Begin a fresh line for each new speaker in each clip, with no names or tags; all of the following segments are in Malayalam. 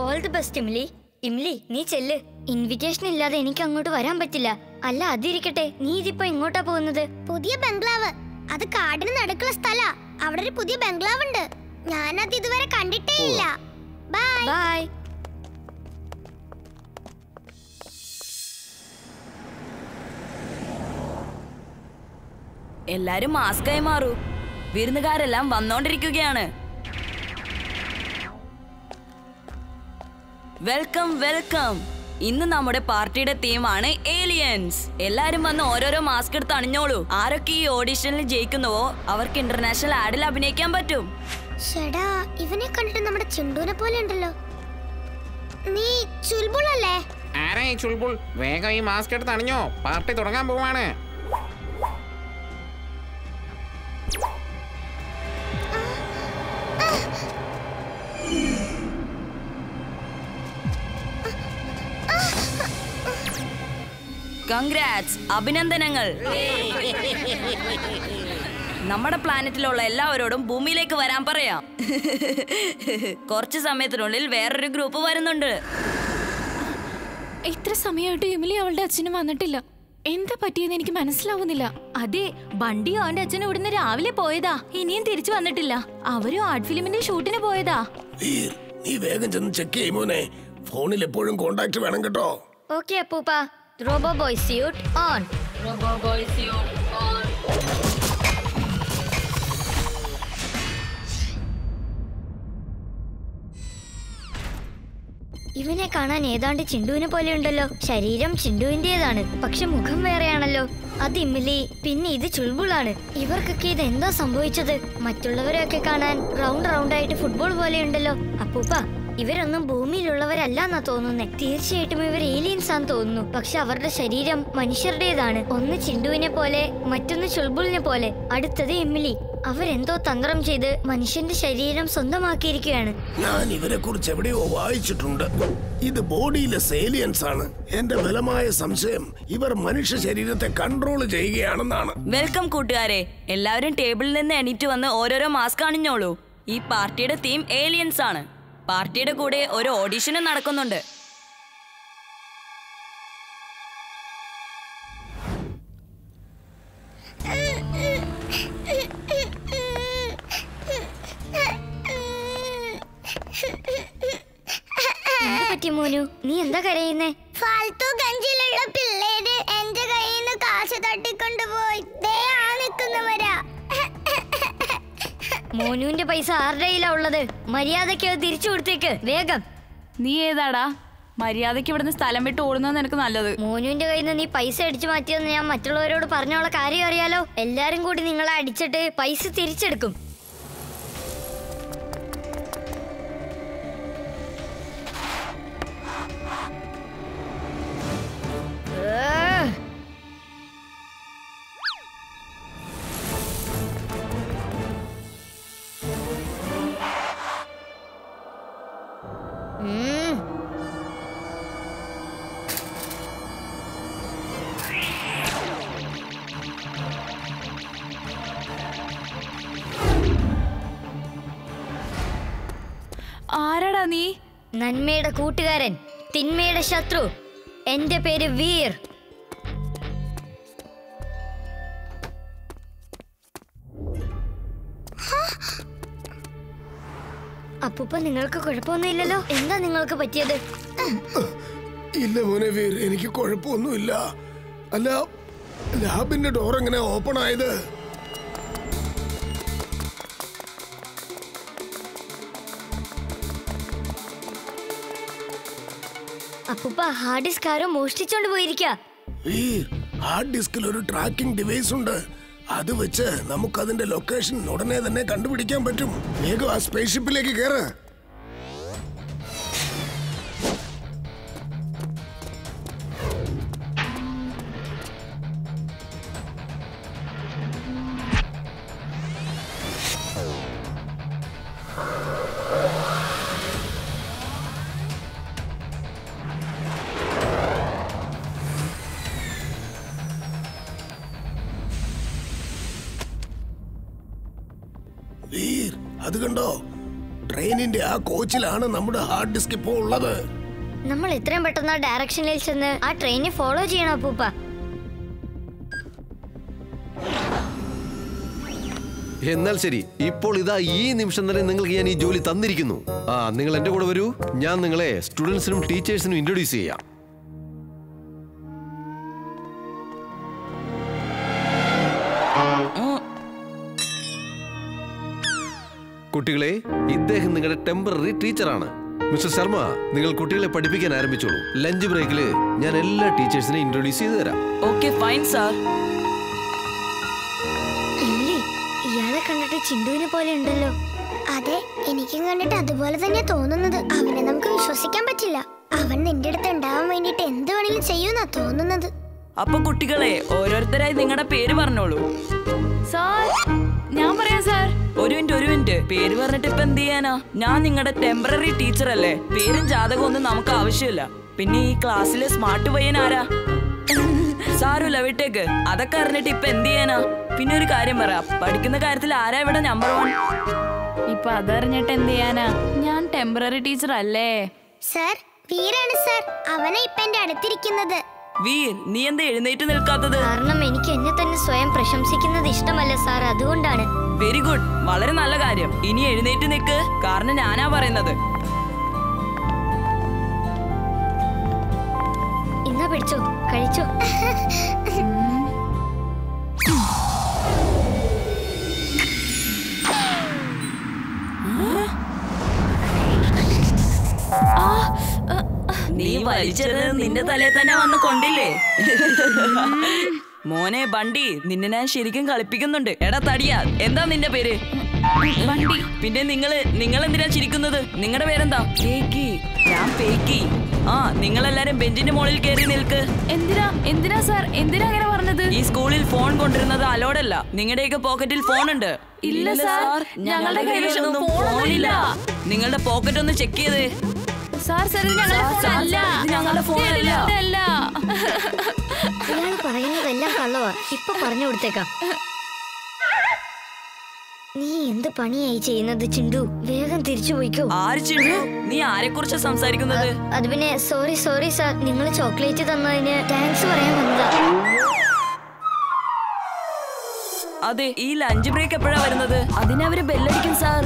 All the best Imli Imli നീ ചെല്ല് ഇൻവിറ്റേഷൻ ഇല്ലാതെ എനിക്ക് അങ്ങോട്ട് വരാൻ പറ്റില്ല അല്ല അതിരിക്കട്ടെ നീ ഇതിപ്പോ എങ്ങോട്ടാ പോകുന്നത്
പുതിയ ബംഗ്ലാവ് അത് കാടിന് നടുക്കുള്ള സ്ഥല അവിടെ ഒരു പുതിയ ബംഗ്ലാവ് ഉണ്ട് ഞാനത് ഇതുവരെ കണ്ടിട്ടേ ഇല്ല ബൈ
ബൈ
എല്ലാരും മാസ്കായി മാറൂ വിരുന്നുകാരെല്ലാം വന്നോണ്ടിരിക്കുകയാണ് വെൽക്കം വെൽക്കം ഇന്ന് നമ്മുടെ പാർട്ടിയുടെ തീമാണ് ഏലിയൻസ് എല്ലാരും വന്ന് ഓരോരോ മാസ്ക് എടുത്ത് അണിഞ്ഞോളൂ ആരൊക്കെ ഈ ഓഡിഷനിൽ ജയിക്കുന്നുവോ അവർക്ക് ഇന്റർനാഷണൽ ആഡിൽ അഭിനയിക്കാൻ പറ്റും
ഷടാ ഇവനെ കണ്ടിട്ട് നമ്മുടെ ചിണ്ടൂനെ പോലെ ഉണ്ടല്ലോ നീ ചുൽബുളല്ലേ
ആരാ ഈ ചുൾബുൾ വേഗം ഈ മാസ്ക് എടുത്ത് അണിഞ്ഞോ പാർട്ടി തുടങ്ങാൻ പോവാണ്
കൺഗ്രാറ്റ്സ് അഭിനന്ദനങ്ങൾ നമ്മുടെ പ്ലാനറ്റിലുള്ള എല്ലാവരോടും ഭൂമിയിലേക്ക് വരാൻ പറയാം കുറച്ച് സമയത്തിനുള്ളിൽ വേറൊരു ഗ്രൂപ്പ് വരുന്നുണ്ട്
ഇത്ര സമയമായിട്ട് എമിലി അവളുടെ അച്ഛനും വന്നിട്ടില്ല എന്താ പറ്റിയെന്ന് എനിക്ക് മനസ്സിലാവുന്നില്ല
അതെ ബണ്ടിയും അവന്റെ അച്ഛനും ഇവിടുന്ന് രാവിലെ പോയതാ ഇനിയും തിരിച്ചു വന്നിട്ടില്ല അവരും ആർട്ട് ഫിലിമിന്റെ ഷൂട്ടിന് പോയതാ
വീർ നീ വേഗം ചെന്ന് ചെക്ക് ചെയ്യുമോനെ ഫോണിൽ എപ്പോഴും കോണ്ടാക്ട് വേണം കേട്ടോ
ഓക്കെ അപ്പൂപ്പ റോബോ ബോയ് സ്യൂട്ട് ഓൺ ഇവനെ കാണാൻ ഏതാണ്ട് ചിണ്ടുവിനെ പോലെ ഉണ്ടല്ലോ ശരീരം ചിണ്ടുവിന്റേതാണ് പക്ഷെ മുഖം വേറെയാണല്ലോ അത് ഇമ്മിലി പിന്നെ ഇത് ചുൾബുളാണ് ഇവർക്കൊക്കെ ഇത് എന്താ സംഭവിച്ചത് മറ്റുള്ളവരെയൊക്കെ കാണാൻ റൗണ്ട് റൗണ്ട് ആയിട്ട് ഫുട്ബോൾ പോലെ ഉണ്ടല്ലോ അപ്പൂപ്പ ഇവരൊന്നും ഭൂമിയിലുള്ളവരല്ല എന്നാ തോന്നുന്നേ തീർച്ചയായിട്ടും ഇവർ ഏലിയൻസ് ആണെന്ന് തോന്നുന്നു പക്ഷെ അവരുടെ ശരീരം മനുഷ്യരുടേതാണ് ഒന്ന് ചിണ്ടുവിനെ പോലെ മറ്റൊന്ന് ചുൾബുളിനെ പോലെ അടുത്തത് എമിലി അവരെന്തോ തന്ത്രം ചെയ്ത് മനുഷ്യന്റെ ശരീരം സ്വന്തമാക്കിയിരിക്കുകയാണ്
ഞാൻ ഇവരെ കുറിച്ച് എവിടെയോ വായിച്ചിട്ടുണ്ട് ഇത് ബോഡിയിലെ സേലിയൻസ് ആണ് എന്റെ ബലമായ സംശയം ഇവർ മനുഷ്യ ശരീരത്തെ കൺട്രോൾ ചെയ്യുകയാണെന്നാണ്
വെൽക്കം കൂട്ടുകാരെ എല്ലാവരും ടേബിളിൽ നിന്ന് എണീറ്റ് വന്ന് ഓരോരോ മാസ്ക് അണിഞ്ഞോളൂ ഈ പാർട്ടിയുടെ തീം ഏലിയൻസ് ആണ് പാർട്ടിയുടെ കൂടെ ഒരു ഓഡിഷനും നടക്കുന്നുണ്ട്
എന്താ പറ്റി മോനു നീ എന്താ കരയുന്നേ
ഫാൽത്തു ഗഞ്ചിലുള്ള പിള്ളേര് എന്റെ കയ്യിൽ നിന്ന് കാശ് തട്ടിക്കൊണ്ടുപോയി ദേ ആ നിൽക്കുന്നവരാ
മോനുവിന്റെ പൈസ ആരുടെ കയ്യിലാ ഉള്ളത് മര്യാദയ്ക്ക് അത് തിരിച്ചു കൊടുത്തേക്ക് വേഗം
നീ ഏതാടാ മര്യാദയ്ക്ക് ഇവിടുന്ന് സ്ഥലം വിട്ട് ഓടുന്നത് നിനക്ക് നല്ലത്
മോനുവിന്റെ കയ്യിൽ നിന്ന് നീ പൈസ അടിച്ചു മാറ്റിയെന്ന് ഞാൻ മറ്റുള്ളവരോട് പറഞ്ഞോളെ കാര്യം അറിയാലോ എല്ലാരും കൂടി നിങ്ങളെ അടിച്ചിട്ട് പൈസ തിരിച്ചെടുക്കും ഏഹ്. ഉം.
ആരാടാ നീ
നന്മയുടെ കൂട്ടുകാരൻ തിന്മയുടെ ശത്രു എന്റെ പേര് വീർ അപ്പൂപ്പ നിങ്ങൾക്ക് കുഴപ്പമൊന്നുമില്ലല്ലോ എന്താ നിങ്ങൾക്ക് പറ്റിയത്
ഇല്ല മോനെ വീർ എനിക്ക് കുഴപ്പമൊന്നുമില്ല അല്ല ലാബിന്റെ ഡോർ എങ്ങനെ ഓപ്പൺ ആയത്
അപ്പൂപ്പ ഹാർഡ് ഡിസ്ക് ആരോ മോഷ്ടിച്ചോണ്ട് പോയിരിക്ക
വീർ ഹാർഡ് ഡിസ്കിൽ ഒരു ട്രാക്കിംഗ് ഡിവൈസ് ഉണ്ട് അത് വെച്ച് നമുക്ക് അതിന്റെ ലൊക്കേഷൻ ഉടനെ തന്നെ കണ്ടുപിടിക്കാൻ പറ്റും വേഗം ആ സ്പേസ് ഷിപ്പിലേക്ക് കയറ് വീർ അത് കണ്ടോ ട്രെയിനിന്റെ ആ കോച്ചിലാണ് നമ്മുടെ ഹാർഡ് ഡിസ്ക് ഇപ്പോൾ ഉള്ളത്
നമ്മൾ എത്രയും പെട്ടെന്ന് ആ ഡയറക്ഷനിൽ ചെന്ന് ആ ട്രെയിനെ ഫോളോ ചെയ്യണം അപ്പൂപ്പ
എന്നാൽ ശരി ഇപ്പോൾ ഇതാ ഈ നിമിഷം തന്നെ നിങ്ങൾക്ക് ഞാൻ ഈ ജോലി തന്നിരിക്കുന്നു ആ നിങ്ങൾ എന്റെ കൂടെ വരൂ ഞാൻ നിങ്ങളെ സ്റ്റുഡൻസിനും ടീച്ചേഴ്സിനും ഇൻട്രൊഡ്യൂസ് ചെയ്യാം കുട്ടികളെ ഇദ്ദേഹം നിങ്ങളുടെ ടെമ്പററി ടീച്ചറാണ് മിസ്റ്റർ ശർമ്മ നിങ്ങൾ കുട്ടികളെ പഠിപ്പിക്കാൻ ആരംഭിച്ചോളൂ ലഞ്ച് ബ്രേക്കിൽ ഞാൻ എല്ലാ ടീച്ചേഴ്സിനെ ഇൻട്രൊഡ്യൂസ് ചെയ്തു തരാം
ഓക്കെ ഫൈൻ സാർ
ഇല്ലേ ഇയാളെ കണ്ടിട്ട് ചിണ്ടുവിനെ പോലെ ഉണ്ടല്ലോ
അതെ എനിക്കും കണ്ടിട്ട് അതുപോലെ തന്നെ തോന്നുന്നത് അവനെ നമുക്ക് വിശ്വസിക്കാൻ പറ്റില്ല അവൻ നിന്റെ അടുത്ത് ഉണ്ടാവാൻ വേണ്ടിട്ട് എന്ത് വേണേലും ചെയ്യുന്നാ തോന്നുന്നത്
അപ്പൊ കുട്ടികളെ ഓരോരുത്തരായി നിങ്ങളുടെ പേര് പറഞ്ഞോളൂ
സാർ ഞാൻ പറയാം സാർ
ഒരു മിനിറ്റ് ഒരു മിനിറ്റ് പേര് പറഞ്ഞിട്ട് ഇപ്പൊ എന്ത് ചെയ്യാനാ ഞാൻ നിങ്ങളുടെ ടെമ്പററി ടീച്ചർ അല്ലേ പേരും ജാതകവും ഒന്നും നമുക്ക് ആവശ്യമില്ല പിന്നെ ഈ ക്ലാസ്സിലെ സ്മാർട്ട് പയ്യൻ ആരാ സാരമില്ല വിട്ടേക്ക് അതൊക്കെ അറിഞ്ഞിട്ട് ഇപ്പൊ എന്ത് ചെയ്യാനാ പിന്നെ ഒരു കാര്യം പറ പഠിക്കുന്ന കാര്യത്തിൽ ആരാ ഇവിടെ നമ്പർ വൺ
ഇപ്പൊ അതറിഞ്ഞിട്ട് എന്ത് ചെയ്യാനാ ഞാൻ ടെമ്പററി ടീച്ചർ അല്ലേ
സർ വീരാണ് സർ അവനെ ഇപ്പൊ എന്റെ അടുത്തിരിക്കുന്നത്
വീർ നീ എന്താ എഴുന്നേറ്റ് നിൽക്കാത്തത്
കാരണം എനിക്ക് എന്നെ തന്നെ സ്വയം പ്രശംസിക്കുന്നത് ഇഷ്ടമല്ല സാർ അതുകൊണ്ടാണ്
വെരി ഗുഡ് വളരെ നല്ല കാര്യം ഇനി എഴുന്നേറ്റ് നിൽക്ക് കാരണം ഞാനാ പറയുന്നത്
ഇന്നാ പിടിച്ചോ കഴിച്ചോ
നീ വലിച്ചത് നിന്റെ തലേ തന്നെ വന്ന് കൊണ്ടില്ലേ മോനെ ബണ്ടി നിന്നെ ഞാൻ ശരിക്കും കളിപ്പിക്കുന്നുണ്ട് എടാ തടിയാ എന്താ നിന്റെ പേര് ബണ്ടി പിന്നെ നിങ്ങള് നിങ്ങൾ എന്തിനാ ചിരിക്കുന്നത് നിങ്ങളുടെ പേരെന്താ പേക്കി ഞാൻ പേക്കി ആ നിങ്ങളെല്ലാരും ബെഞ്ചിന്റെ മുകളിൽ കയറി നിൽക്ക്
എന്തിനാ എന്തിനാ സാർ എന്തിനാ അങ്ങനെ പറഞ്ഞത്
ഈ സ്കൂളിൽ ഫോൺ കൊണ്ടിരുന്നത് അലോഡല്ല നിങ്ങളുടെയൊക്കെ പോക്കറ്റിൽ ഫോൺ ഉണ്ട്
ഇല്ല സാർ, ഞങ്ങളുടെ കൈവശമൊന്നും ഫോണൊന്നുമില്ല.
നിങ്ങളുടെ പോക്കറ്റ് ഒന്ന് ചെക്ക് ചെയ്തേ
സാർ സാർ ഇത് ഞങ്ങളുടെ
സാർ,
ഫോണല്ല
സാർ, ഇത് ഞങ്ങളുടെ ഫോണല്ല.
ഇതല്ല.
ഇയാൾ പറയുന്നതെല്ലാം കള്ളവാ ഇപ്പൊ പറഞ്ഞു കൊടുത്തേക്കാം നീ എന്ത് പണിയായി ചെയ്യുന്നത് ചിണ്ടു വേഗം തിരിച്ചു പോയിക്കോ
ആര് ചിണ്ടു നീ ആരെ കുറിച്ച് സംസാരിക്കുന്നത്
അത് പിന്നെ സോറി സോറി സാർ നിങ്ങൾ ചോക്ലേറ്റ് തന്നതിന് താങ്ക്സ് പറയാൻ വന്നതാ
അതെ ഈ ലഞ്ച് ബ്രേക്ക് എപ്പോഴാ വരുന്നത് അതിനവര് ബെല്ലടിക്കും സാർ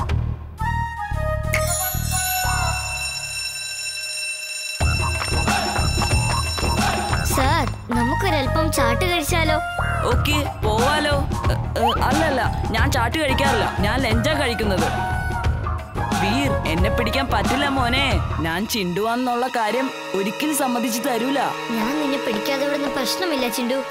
സാർ നമുക്കൊരല്പം ചാട്ട് കഴിച്ചാലോ
ഓക്കെ പോവാലോ എ, എ, അല്ലല്ല ഞാൻ ചാട്ട് കഴിക്കാറില്ല ഞാൻ ലഞ്ചാ കഴിക്കുന്നത് വീർ എന്നെ പിടിക്കാൻ പറ്റില്ല മോനെ ഞാൻ ചിണ്ടുവാന്നുള്ള കാര്യം ഒരിക്കലും സമ്മതിച്ചു തരൂല
ഞാൻ നിന്നെ പിടിക്കാതെ വിടുന്ന പ്രശ്നമില്ല ചിണ്ടു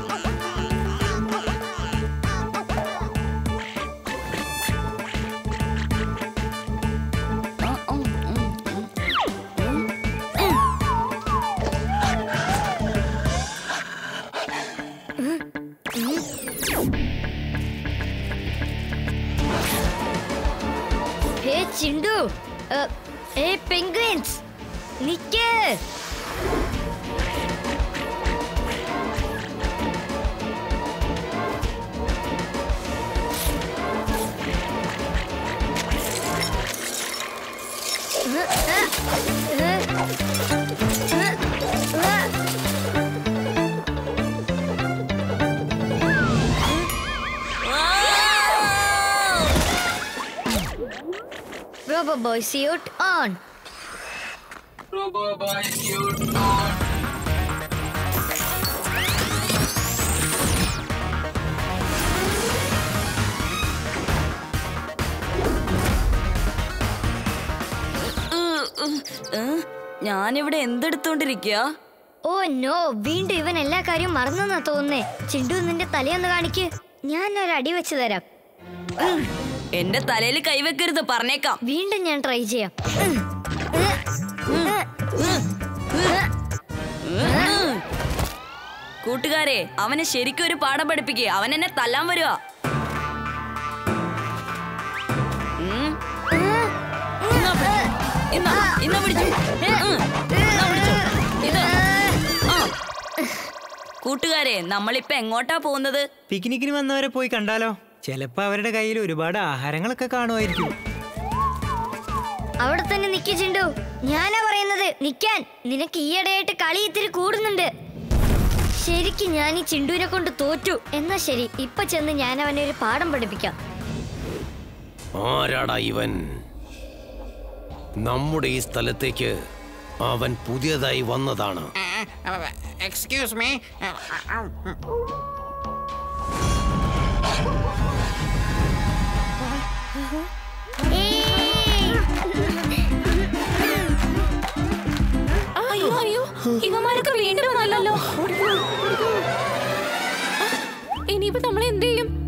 ഹേ ചിണ്ടു ഏ, ഏ penguins Nick Rubber boy suit on.
ഏ? ഞാനിവിടെ എന്തെടുത്തോണ്ടിരിക്കുക
ഓ നോ വീണ്ടും ഇവൻ എല്ലാ കാര്യവും മറന്നെന്നാ തോന്നുന്നേ ചിണ്ടു നിന്റെ തലയൊന്ന് കാണിക്ക് ഞാൻ ഒരു അടി വെച്ച് തരാം
എന്റെ തലയിൽ കൈവെക്കരുത് പറഞ്ഞേക്കാം
വീണ്ടും ഞാൻ ട്രൈ ചെയ്യാം
കൂട്ടുകാരെ അവനെ ശരിക്കും ഒരു പാഠം പഠിപ്പിക്കുക അവൻ എന്നെ തല്ലാൻ വരുവാ ഉം. ഇന്നാ പിടി- ഇന്നാ, ഇന്നാ പിടിച്ചു. ഉം. ഇന്നാ പിടിച്ചു. ഇത്. ആ. കൂട്ടുകാരെ നമ്മളിപ്പോ എങ്ങോട്ടാ പോകുന്നത്
പിക്നിക്കിന് വന്നവരെ പോയി കണ്ടാലോ ചിലപ്പോ അവരുടെ കയ്യിൽ ഒരുപാട് ആഹാരങ്ങളൊക്കെ കാണുമായിരിക്കും
അവിടെ തന്നെ നിക്ക് ചിണ്ടു ഞാനാ പറയുന്നത് നിക്കാൻ നിനക്ക് ഈയിടെയായിട്ട് കളി ഇത്തിരി കൂടുന്നുണ്ട് ശരിക്കും ഞാൻ ഈ ചിണ്ടുവിനെ കൊണ്ട് തോറ്റു എന്നാ ശരി ഇപ്പൊ ചെന്ന് ഞാൻ അവനെ ഒരു പാഠം പഠിപ്പിക്കാം
ആരാടാ ഇവൻ നമ്മുടെ ഈ സ്ഥലത്തേക്ക് അവൻ പുതിയതായി വന്നതാണ്
എക്സ്ക്യൂസ് മീ
അയ്യോ അയ്യോ ഇവന്മാരൊക്കെ വീണ്ടും വന്നല്ലോ ഇനിയിപ്പോ നമ്മൾ എന്ത് ചെയ്യും